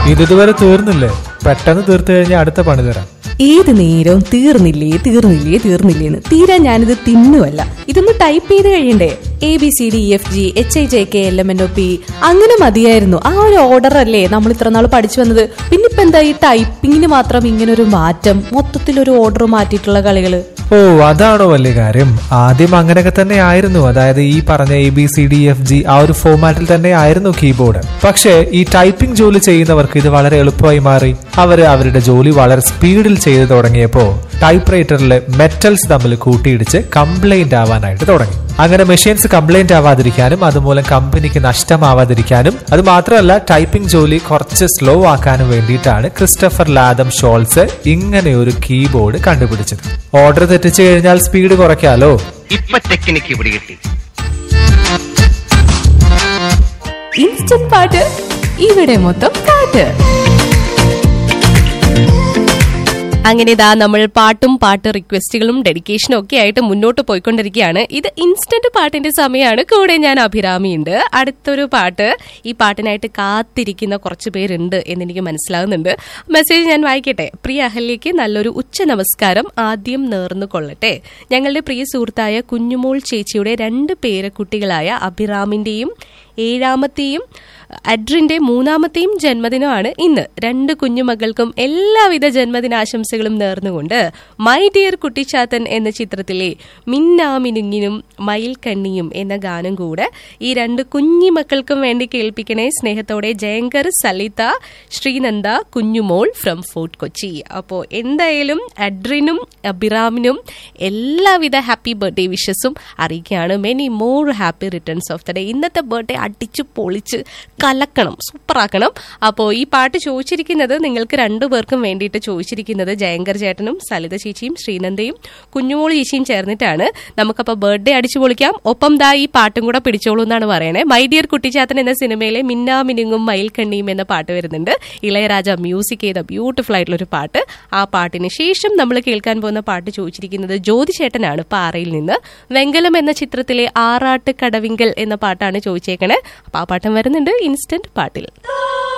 ഇത് ഇതുവരെ തീർന്നില്ലേ പെട്ടെന്ന് തീർത്തു കഴിഞ്ഞാൽ അടുത്ത പണി തരാം ഏത് നേരവും തീർന്നില്ലേ തീർന്നില്ലേ തീർന്നില്ലേന്ന് തീരാൻ ഞാനിത് തിന്നുമല്ല ഇതൊന്ന് ടൈപ്പ് ചെയ്ത് കഴിയണ്ടേ A B C D F G H I J K L M N O P അങ്ങനെ മതിയായിരുന്നു ആ ഒരു ഓർഡർ അല്ലേ നമ്മൾ ഇത്ര നാൾ പഠിച്ചു വന്നത് പിന്നെ ഇപ്പൊ എന്താ ഈ ടൈപ്പിങ്ങിന് മാത്രം ഇങ്ങനെ ഒരു മാറ്റം മൊത്തത്തിൽ ഒരു ഓർഡർ മാറ്റിയിട്ടുള്ള കളികള് ഓ അതാണോ വലിയ കാര്യം ആദ്യം അങ്ങനെയൊക്കെ തന്നെ ആയിരുന്നു അതായത് ഈ പറഞ്ഞ A B C D F G ആ ഒരു ഫോമാറ്റിൽ തന്നെ ആയിരുന്നു കീബോർഡ് പക്ഷേ ഈ ടൈപ്പിംഗ് ജോലി ചെയ്യുന്നവർക്ക് ഇത് വളരെ എളുപ്പമായി മാറി അവര് അവരുടെ ജോലി വളരെ സ്പീഡിൽ ചെയ്തു തുടങ്ങിയപ്പോ ടൈപ്പ് റൈറ്ററിലെ മെറ്റൽസ് തമ്മിൽ കൂട്ടിയിടിച്ച് കംപ്ലൈന്റ് ആവാനായിട്ട് തുടങ്ങി അങ്ങനെ മെഷീൻസ് കംപ്ലൈന്റ് ആവാതിരിക്കാനും അതുമൂലം കമ്പനിക്ക് നഷ്ടമാവാതിരിക്കാനും അത് മാത്രമല്ല ടൈപ്പിംഗ് ജോലി കുറച്ച് സ്ലോ ആക്കാനും വേണ്ടിയിട്ടാണ് ക്രിസ്റ്റഫർ ലാദം ഷോൾസ് ഇങ്ങനെ ഒരു കീബോർഡ് കണ്ടുപിടിച്ചത് ഓർഡർ തെറ്റിച്ചു കഴിഞ്ഞാൽ സ്പീഡ് കുറയ്ക്കാലോ ഇപ്പൊ ടെക്നിക്ക് പിടികിട്ടി ഇൻസ്റ്റന്റ് പാട്ട് ഇവിടെ മൊത്തം പാട്ട് അങ്ങനെ ഇതാ നമ്മൾ പാട്ടും പാട്ട് റിക്വസ്റ്റുകളും ഡെഡിക്കേഷനും ഒക്കെ ആയിട്ട് മുന്നോട്ട് പോയിക്കൊണ്ടിരിക്കുകയാണ് ഇത് ഇൻസ്റ്റന്റ് പാട്ടിന്റെ സമയമാണ് കൂടെ ഞാൻ അഭിരാമിയുണ്ട് അടുത്തൊരു പാട്ട് ഈ പാട്ടിനായിട്ട് കാത്തിരിക്കുന്ന കുറച്ച് പേരുണ്ട് എന്നെനിക്ക് മനസ്സിലാകുന്നുണ്ട് മെസ്സേജ് ഞാൻ വായിക്കട്ടെ പ്രിയ അഹല്യയ്ക്ക് നല്ലൊരു ഉച്ച നമസ്കാരം ആദ്യം നേർന്നു കൊള്ളട്ടെ ഞങ്ങളുടെ പ്രിയ സുഹൃത്തായ കുഞ്ഞുമോൾ ചേച്ചിയുടെ രണ്ട് പേരക്കുട്ടികളായ അഭിറാമിന്റെയും ഏഴാമത്തെയും അഡ്രിന്റെ മൂന്നാമത്തെയും ജന്മദിനമാണ് ഇന്ന് രണ്ട് കുഞ്ഞുമക്കൾക്കും എല്ലാവിധ ജന്മദിനാശംസകളും നേർന്നുകൊണ്ട് മൈ ഡിയർ കുട്ടിച്ചാത്തൻ എന്ന ചിത്രത്തിലെ മിന്നാമിനുങ്ങിനും മയിൽക്കണ്ണിയും എന്ന ഗാനം കൂടെ ഈ രണ്ട് കുഞ്ഞി മക്കൾക്കും വേണ്ടി കേൾപ്പിക്കണേ സ്നേഹത്തോടെ ജയങ്കർ സലിത ശ്രീനന്ദ കുഞ്ഞുമോൾ ഫ്രം ഫോർട്ട് കൊച്ചി അപ്പോൾ എന്തായാലും അഡ്രിനും അബിറാമിനും എല്ലാവിധ ഹാപ്പി ബർത്ത്ഡേ വിഷസും അറിയിക്കുകയാണ് many more happy returns of the day ഇന്നത്തെ ബർത്ത്ഡേ അടിച്ചു പൊളിച്ച് കലക്കണം സൂപ്പറാക്കണം അപ്പോൾ ഈ പാട്ട് ചോദിച്ചിരിക്കുന്നത് നിങ്ങൾക്ക് രണ്ടുപേർക്കും വേണ്ടിയിട്ട് ചോദിച്ചിരിക്കുന്നത് ജയങ്കർ ചേട്ടനും സലിത ചേച്ചിയും ശ്രീനന്ദയും കുഞ്ഞുമോൾ ചേച്ചിയും ചേർന്നിട്ടാണ് നമുക്കപ്പോൾ ബർത്ത്ഡേ അടിച്ചു പൊളിക്കാം ഒപ്പം ദാ ഈ പാട്ടും കൂടെ പിടിച്ചോളൂ എന്നാണ് പറയണേ മൈ ഡിയർ കുട്ടിച്ചാത്തൻ എന്ന സിനിമയിലെ മിന്നാ മിനുങ്ങും മയിൽക്കണ്ണിയും എന്ന പാട്ട് വരുന്നുണ്ട് ഇളയരാജ മ്യൂസിക് ചെയ്ത ബ്യൂട്ടിഫുൾ ആയിട്ടുള്ള ഒരു പാട്ട് ആ പാട്ടിന് ശേഷം നമ്മൾ കേൾക്കാൻ പോകുന്ന പാട്ട് ചോദിച്ചിരിക്കുന്നത് ജ്യോതി ചേട്ടനാണ് പാറയിൽ നിന്ന് വെങ്കലം എന്ന ചിത്രത്തിലെ ആറാട്ട് കടവിങ്കൽ എന്ന പാട്ടാണ് ചോദിച്ചേക്കണേ അപ്പൊ ആ പാട്ടം വരുന്നുണ്ട് ഇൻസ്റ്റന്റ് പാട്ടിൽ